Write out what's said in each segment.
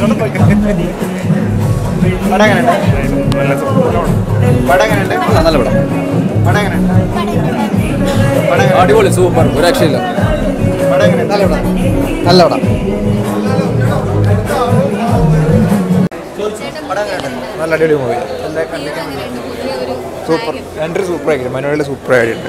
പടം എങ്ങനെയുണ്ട് പടം എങ്ങനെയുണ്ട് നല്ല പടം പടം എങ്ങനെയുണ്ട് പടം എങ്ങനെയുണ്ട്? അടിപൊളി സൂപ്പർ ഒരു രക്ഷയില്ല പടം എങ്ങനെയുണ്ട് നല്ല പടം നല്ല പടം നല്ല അടിപൊളി മൂവി സൂപ്പർ എൻട്രി സൂപ്പർ ആക്കി മനോഹരയുടെ സൂപ്പർ ആയിട്ടുണ്ട്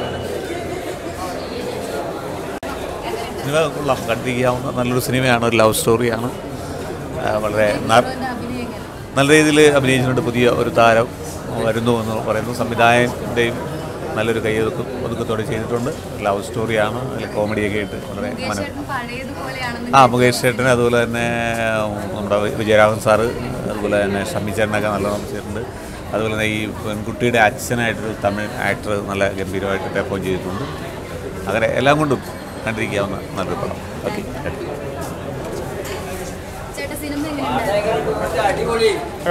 സിനിമ കൊള്ളാം കണ്ടിരിക്കാവുന്ന നല്ലൊരു സിനിമയാണ് ഒരു ലവ് സ്റ്റോറിയാണ് ആ, വളരെ ന- നല്ല രീതിയിൽ അഭിനയിച്ചിട്ടുണ്ട് പുതിയ ഒരു താരം വരുന്നു എന്ന് പറയുന്നു സംവിധായകൻ്റെയും നല്ലൊരു കൈയൊതുക്കും ഒതുക്കത്തോടെ ചെയ്തിട്ടുണ്ട് ലവ് സ്റ്റോറിയാണ് അതിൽ കോമഡിയൊക്കെ ആയിട്ട് വളരെ മന ആ മുകേഷ് ചേട്ടൻ അതുപോലെ തന്നെ ഉം, നമ്മുടെ വിജയരാഘവൻ സാറ് അതുപോലെ തന്നെ ഷമ്മി ചേട്ടനൊക്കെ നല്ലോണം ചെയ്തിട്ടുണ്ട് അതുപോലെ തന്നെ ഈ പെൺകുട്ടിയുടെ അച്ഛനായിട്ടൊരു തമിഴ് ആക്ടർ നല്ല ഗംഭീരമായിട്ട് പെർഫോം ചെയ്തിട്ടുണ്ട് അങ്ങനെ എല്ലാം കൊണ്ടും കണ്ടിരിക്കാവുന്ന നല്ലൊരു പടം ഓക്കെ ചേട്ടാ സിനിമ എങ്ങനെയുണ്ട്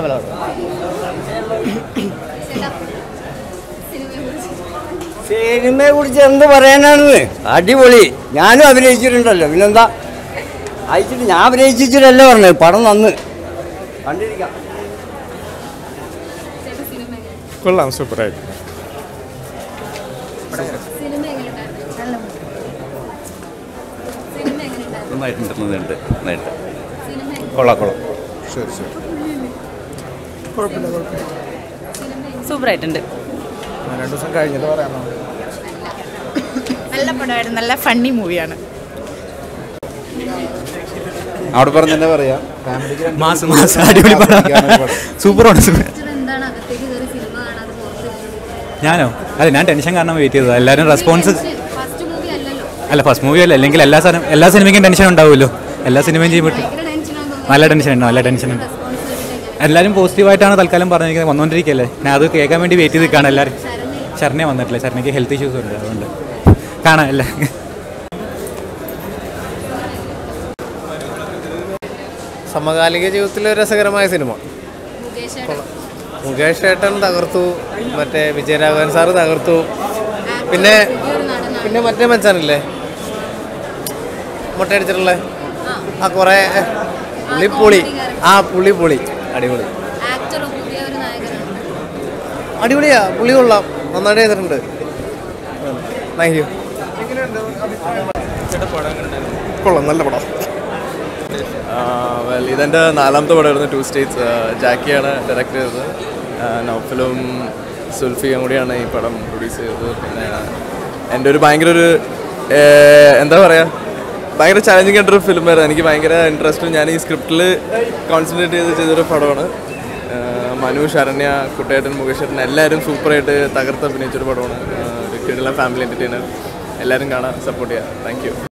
ചേട്ടാ സിനിമയെ കുറിച്ച് സിനിമയെ കുറിച്ച് എന്ത് പറയാനാണെന്ന് അടിപൊളി ഞാനും അഭിനയിച്ചിട്ടുണ്ടല്ലോ പിന്നെന്താ അയച്ചിട്ട് ഞാൻ അഭിനയിച്ചിട്ടല്ല പറഞ്ഞത് പടം നന്ന് കണ്ടിരിക്കാം ചേട്ടാ സിനിമ എങ്ങനെ കൊള്ളാം സൂപ്പറായിട്ട് സിനിമ എങ്ങനെയുണ്ടായിരുന്നു സിനിമ എങ്ങനെയുണ്ടായിരുന്നു നന്നായിട്ടുണ്ട് നന്നായിട്ട് നന്നായിട്ട് സിനിമ എങ്ങനെ- കൊള്ളാം കൊള്ളാം ശരി ശരി സൂപ്പറായിട്ടുണ്ട് രണ്ടു ദിവസം കഴിഞ്ഞിട്ട് പറയാം നമുക്ക്. നല്ല പടമായിരുന്നു നല്ല ഫണ്ണി മൂവിയാണ് അവിടെ പറഞ്ഞ എന്താ പറയാ മാസം മാസം അടിപൊളി പടം സൂപ്പറാണ് സൂപ്പർ ചേട്ടാ എന്താണ് അകത്തേക്ക് കയറി സിനിമ കാണാതെ പുറത്ത് ഞാനോ അതെ ഞാൻ ടെൻഷൻ കാരണം വെയിറ്റ് ചെയ്തത് എല്ലാവരും റെസ്പോൺസ് ഫസ്റ്റ് മൂവി അല്ലല്ലോ അല്ല ഫസ്റ്റ് മൂവി അല്ല അല്ലെങ്കിൽ എല്ലാ സാധനം എല്ലാ സിനിമയ്ക്കും ടെൻഷൻ ഉണ്ടാവുമല്ലോ എല്ലാ സിനിമയും ചെയ്യുമ്പോൾ ഭയങ്കര ടെൻഷനാണെന്ന് തോന്നുന്നു നല്ല ടെൻഷൻ ഉണ്ട് നല്ല ടെൻഷൻ ഉണ്ട് റെസ്പോൺസ് കേട്ടിട്ട് എങ്ങനെ എല്ലാവരും പോസിറ്റീവായിട്ടാണ് തൽക്കാലം പറഞ്ഞിരിക്കുന്നത് വന്നുകൊണ്ടിരിക്കുകയല്ലേ ഞാൻ അത് കേൾക്കാൻ വേണ്ടി വെയിറ്റ് ചെയ്ത് നിൽക്കുകയാണ് എല്ലാവരും ശരണ വന്നിട്ടില്ല ശരണയ്ക്ക് ഹെൽത്ത് ഇഷ്യൂസ് ഉണ്ട് അതുകൊണ്ട് കാണാം അല്ലേ സമകാലിക ജീവിതത്തിലെ ഒരു രസകരമായ സിനിമ മുകേഷ് ചേട്ടൻ മുകേഷ് ഏട്ടൻ തകർത്തു മറ്റേ വിജയരാഘവൻ സാറ് തകർത്തു പിന്നെ പുതിയൊരു നടനാണ് പിന്നെ മറ്റേ മച്ചാനില്ലേ മുട്ടയടിച്ചിട്ടുള്ള ആ കുറേ പുള്ളി പൊളി ആ പുള്ളി പൊളി അടിപൊളി ആക്ടറോ പുതിയ ഒരു നായകനാണ് അടിപൊളിയാ പുള്ളി കൊള്ളാം നന്നായിട്ട് ചെയ്തിട്ടുണ്ട് താങ്ക് യു കൊള്ളാം നല്ല പടം വെൽ ഇതെൻ്റെ നാലാമത്തെ പടമായിരുന്നു ടു സ്റ്റേറ്റ്സ് ജാക്കിയാണ് ഡയറക്റ്റ് ചെയ്തത് ആ, നൗഫലും സുൽഫിയും കൂടിയാണ് ഈ പടം പ്രൊഡ്യൂസ് ചെയ്തത് പിന്നെ എൻ്റെ ഒരു ഭയങ്കര ഒരു ഏഹ്, എന്താ പറയുക ഭയങ്കര ചലഞ്ചിങ് ആയിട്ടൊരു ഫിലിമായിരുന്നു എനിക്ക് ഭയങ്കര ഇൻട്രസ്റ്റും ഞാൻ ഈ സ്ക്രിപ്റ്റിൽ കോൺസെൻട്രേറ്റ് ചെയ്ത് ചെയ്തൊരു പടമാണ് ആ, മനു ശരണ്യ കുട്ടേട്ടൻ മുകേഷ് ചേട്ടൻ എല്ലാവരും സൂപ്പറായിട്ട് തകർത്ത് അഭിനയിച്ചൊരു പടമാണ് ആ, ഒരു കിടിലം ഫാമിലി എൻ്റർടൈനർ എല്ലാവരും കാണാൻ സപ്പോർട്ട് ചെയ്യാം താങ്ക് യു